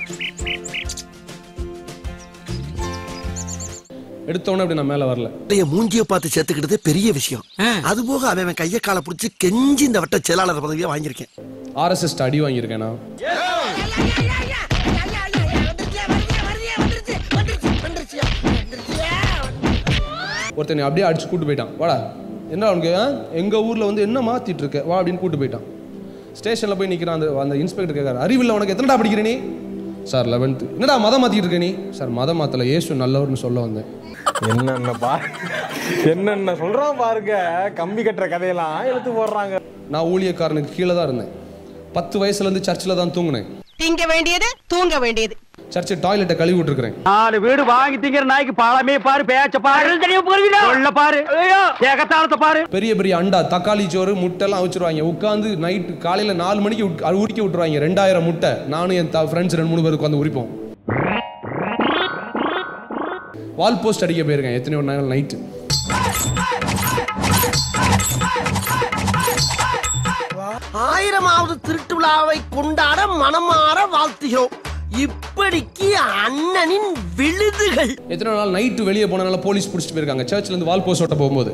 எடுத்தோன்னே அப்படி நான் மேலே வரல என் மூஞ்சிய பார்த்து சேர்த்துக்கிட்டதே பெரிய விஷயம் அது போக அவன் அவன் கைய காலை பிடிச்சி கெஞ்சி இந்த வட்ட செயலாளர் பதவியை வாங்கியிருக்கேன் ஆர்எஸ்எஸ் அடி வாங்கியிருக்கேன் நான் ஒருத்தனை அப்படியே அடிச்சு கூட்டு போயிட்டான் வாடா என்ன அவனுக்கு ஆ? எங்க ஊர்ல வந்து என்ன மாத்திட்டு இருக்க வா அப்படின்னு கூட்டு போயிட்டான் ஸ்டேஷன்ல போய் நிக்கிறான் அந்த அந்த இன்ஸ்பெக்டர் கேட்காரு அறிவில்ல உனக்கு எத்தனைடா படிக்கிற நீ சார் லெவன்த்து என்னடா மதம் மாத்திட்டு இருக்க நீ சார் மதம் மாத்தல ஏசு நல்லவர்னு சொல்ல வந்தேன் என்னென்ன பா என்னென்ன சொல்றான் பாருங்க கம்பி கட்டுற கதையெல்லாம் எடுத்து போடுறாங்க நான் ஊழியக்காரனுக்கு கீழே தான் இருந்தேன் பத்து வயசுல இருந்து சர்ச்சில் தான் தூங்கினேன் திங்க வேண்டியது தூங்க வேண்டியது சர்ச்சு டாய்லெட்டை கழுவி விட்டுருக்கிறேன் நாலு வீடு வாங்கி திங்கிற நாய்க்கு பாலமே பாரு பேச்ச பாரு சொல்ல பாரு ஏகத்தாளத்தை பாரு பெரிய பெரிய அண்டா தக்காளி சோறு முட்டைலாம் வச்சிருவாங்க உட்காந்து நைட்டு காலையில நாலு மணிக்கு உட்- அது உரிக்க விட்டுருவாங்க ரெண்டாயிரம் முட்டை நானும் என் ஃப்ரெண்ட்ஸ் ரெண்டு மூணு பேர் உட்காந்து உரிப்போம் வால் போஸ்ட் அடிக்க போயிருக்கேன் எத்தனையோ நாள் நைட்டு ஆயிரமாவது திருட்டு விழாவை கொண்டாட மனமாற வாழ்த்துகிறோம் இப்படிக்கு அண்ணனின் விழுதுகள் எத்தனை நாள் நைட்டு வெளியே போனனால போலீஸ் பிடிச்சிட்டு போயிருக்காங்க சர்ச்ல இருந்து வால் போஸ்ட் ஓட்ட போகும்போது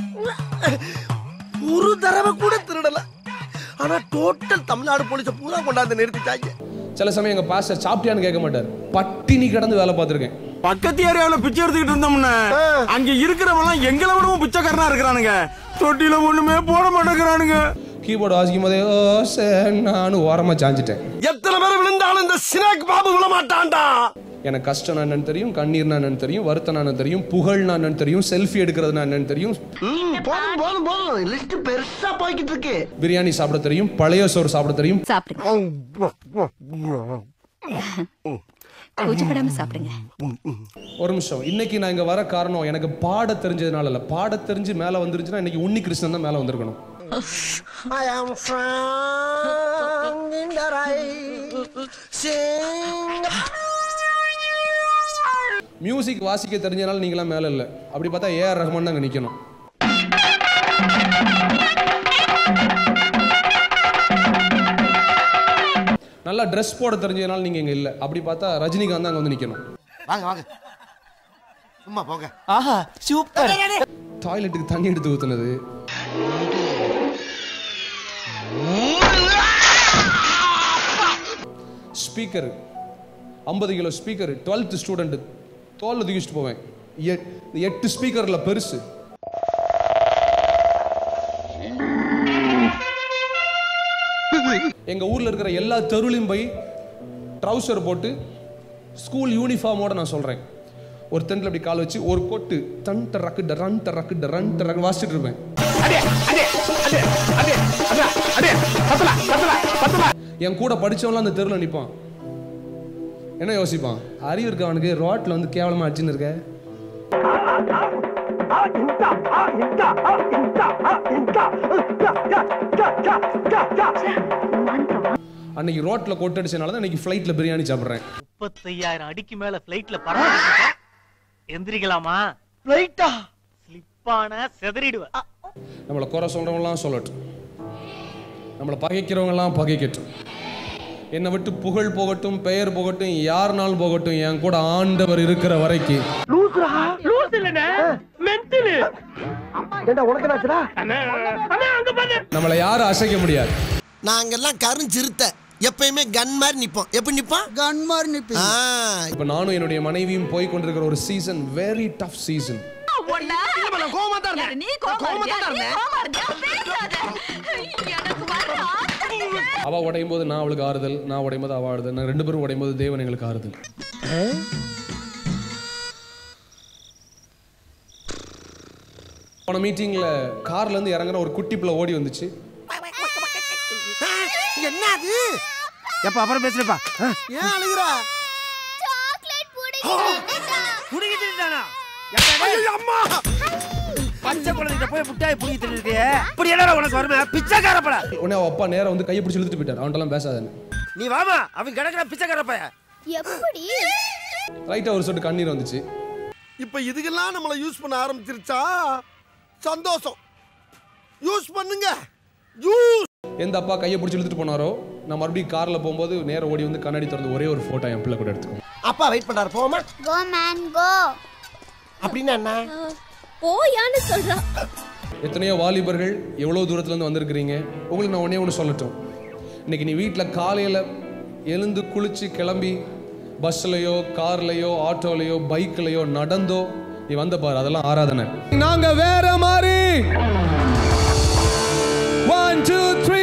ஒரு தடவை கூட திருடல ஆனா டோட்டல் தமிழ்நாடு போலீஸ பூரா கொண்டாந்து நிறுத்திட்டாங்க சில சமயம் எங்க பாஸ்டர் சாப்பிட்டியான்னு கேட்க மாட்டார் பட்டினி கிடந்து வேலை பார்த்துருக்கேன் பக்கத்து ஏரியாவுல பிச்சை எடுத்துக்கிட்டு இருந்தோம்னு அங்க இருக்கிறவங்க எங்களை விடவும் பிச்சைக்காரனா இருக்கிறானுங்க தொட்டில ஒண்ணுமே போட மாட்டேங்கிறானுங்க கீபோர்டு வாசிக்கும் போதே ஓ சார் நானும் ஓரமா சாஞ்சிட்டேன் எத்தனை பேர் விழுந்தாலும் இந்த சினாக் பாபு விழ மாட்டான்டா எனக்கு கஷ்டம் என்னன்னு தெரியும் கண்ணீர்னா என்னன்னு தெரியும் வருத்தம் என்னன்னு தெரியும் புகழ்னா என்னன்னு தெரியும் செல்ஃபி எடுக்கிறதுனா என்னன்னு தெரியும் ம், போதும் போதும் போதும் லிஸ்ட் பெருசா போய்கிட்டு இருக்கு பிரியாணி சாப்பிட தெரியும் பழைய சோறு சாப்பிட தெரியும் சாப்பிடுங்க கூச்சப்படாம சாப்பிடுங்க ஒரு நிமிஷம் இன்னைக்கு நான் இங்க வர காரணம் எனக்கு பாட தெரிஞ்சதுனால இல்ல பாட தெரிஞ்சு மேல வந்துருச்சுன்னா இன்னைக்கு உன்னி கிருஷ்ணன் தான் மேல வந்திருக்கணும் I am from the sing music வாசிக்க தெரிஞ்சனால நீங்களாம் மேல இல்ல அப்படி பார்த்தா ஏஆர் ரஹ்மான் தான் அங்க நிக்கணும் நல்லா ட்ரெஸ் போட தெரிஞ்சதுனால நீங்க இங்க இல்ல அப்படி பார்த்தா ரஜினிகாந்த் தான் அங்க வந்து நிக்கணும் வாங்க வாங்க சும்மா போங்க ஆஹா சூப்பர் டாய்லெட்டுக்கு தண்ணி எடுத்து ஊத்துனது ஸ்பீக்கர் ஐம்பது கிலோ ஸ்பீக்கர் டுவெல்த் ஸ்டூடெண்ட் தோல்ல தூக்கிட்டு போவேன் எ- இந்த எட்டு ஸ்பீக்கர்ல பெருசு எங்க ஊர்ல இருக்கிற எல்லா தெருளையும் போய் ட்ரௌசர் போட்டு ஸ்கூல் யூனிஃபார்மோட நான் சொல்றேன் ஒரு தென்ல அப்படி கால் வச்சு ஒரு கொட்டு தன் டரக்கு டரன் டரக்கு டரன் டரக்கு வாசிச்சுட்டு இருப்பேன் என் கூட படிச்சவன்லாம் அந்த தெருவில் நிற்பான் என்ன யோசிப்பான் அறிவு இருக்கு அவனுக்கு ரோட்ல வந்து கேவலமா அடிச்சுன்னு இருக்க அன்னைக்கு ரோட்ல கொட்டு அடிச்சனால தான் இன்னைக்கு ஃப்ளைட்ல பிரியாணி சாப்பிட்றேன் முப்பத்தையாயிரம் அடிக்கு மேல பிளைட்ல பறந்து எந்திரிக்கலாமா பிளைட்டா ஸ்லிப்பான செதறிடுவ நம்மளை குறை சொல்றவங்கலாம் சொல்லட்டும் நம்மளை பகைக்கிறவங்கலாம் பகைக்கட்டும் என்னை விட்டு புகழ் போகட்டும் பெயர் போகட்டும் யாருனாலும் போகட்டும் என் கூட ஆண்டவர் இருக்கிற வரைக்கும் ஏண்டா உனக்கு என்னாச்சுடா நம்மளை யாரும் அசைக்க முடியாது நாங்கெல்லாம் கருஞ்சிருத்த எப்பயுமே கன் மாதிரி நிப்போம் எப்படி நிப்போம் கன் மாதிரி நிப்போம் இப்போ நானும் என்னுடைய மனைவியும் போய் கொண்டிருக்கிற ஒரு season very tough season coma தான் இருந்தேன் நீ கோவமா இருந்தியா? நீ கோவமா இருந்தியா? பேசாத. எனக்கு வர ஆத்திரமே. அவ உடையும் போது நான் அவளுக்கு ஆறுதல் நான் உடையும் போது அவ ஆறுதல் நான் ரெண்டு பேரும் உடையும் போது தேவன் எங்களுக்கு ஆறுதல் போன மீட்டிங்ல கார்ல இருந்து இறங்குற ஒரு குட்டி பிள்ளை ஓடி வந்துச்சு என்ன அது எப்ப அப்புறம் பேசுறப்பா ஏன் அழுகுறா புடிக்கிட்டு அம்மா பச்சை குழந்தைகிட்ட போய் முட்டாய் புடிக்கிட்டு இருக்கிய இப்படி என்ன உனக்கு வருமே பிச்சைக்கார பட உடனே அவ அப்பா நேரா வந்து கையை பிடிச்சி இழுத்துட்டு போயிட்டார் அவன்கிட்டலாம் பேசாதன்னு நீ வாமா அவன் கிடக்குற பிச்சைக்கார பையன் எப்படி லைட்டா ஒரு சொட்டு கண்ணீர் வந்துச்சு இப்ப இதுக்கெல்லாம் நம்மள யூஸ் பண்ண ஆரம்பிச்சிருச்சா சந்தோஷம் யூஸ் பண்ணுங்க யூஸ் எந்த அப்பா கையை பிடிச்சி இழுத்துட்டு போனாரோ நான் மறுபடியும் காரில் போகும்போது நேரா ஓடி வந்து கண்ணாடி திறந்து ஒரே ஒரு ஃபோட்டோ என் பிள்ளை கூட எடுத்துக்கோ அப்பா வெயிட் பண்றாரு போமா கோ மேன் கோ அப்படின்னா என்ன போயான்னு சொல்றான் எத்தனையோ வாலிபர்கள் எவ்வளோ தூரத்துலேருந்து வந்திருக்கிறீங்க உங்களுக்கு நான் ஒன்றே ஒன்று சொல்லட்டும் இன்னைக்கு நீ வீட்டில் காலையில் எழுந்து குளிச்சு கிளம்பி பஸ்லையோ கார்லையோ ஆட்டோலையோ பைக்லையோ நடந்தோ நீ வந்த பாரு அதெல்லாம் ஆராதனை நாங்க வேற மாதிரி ஒன் டூ த்ரீ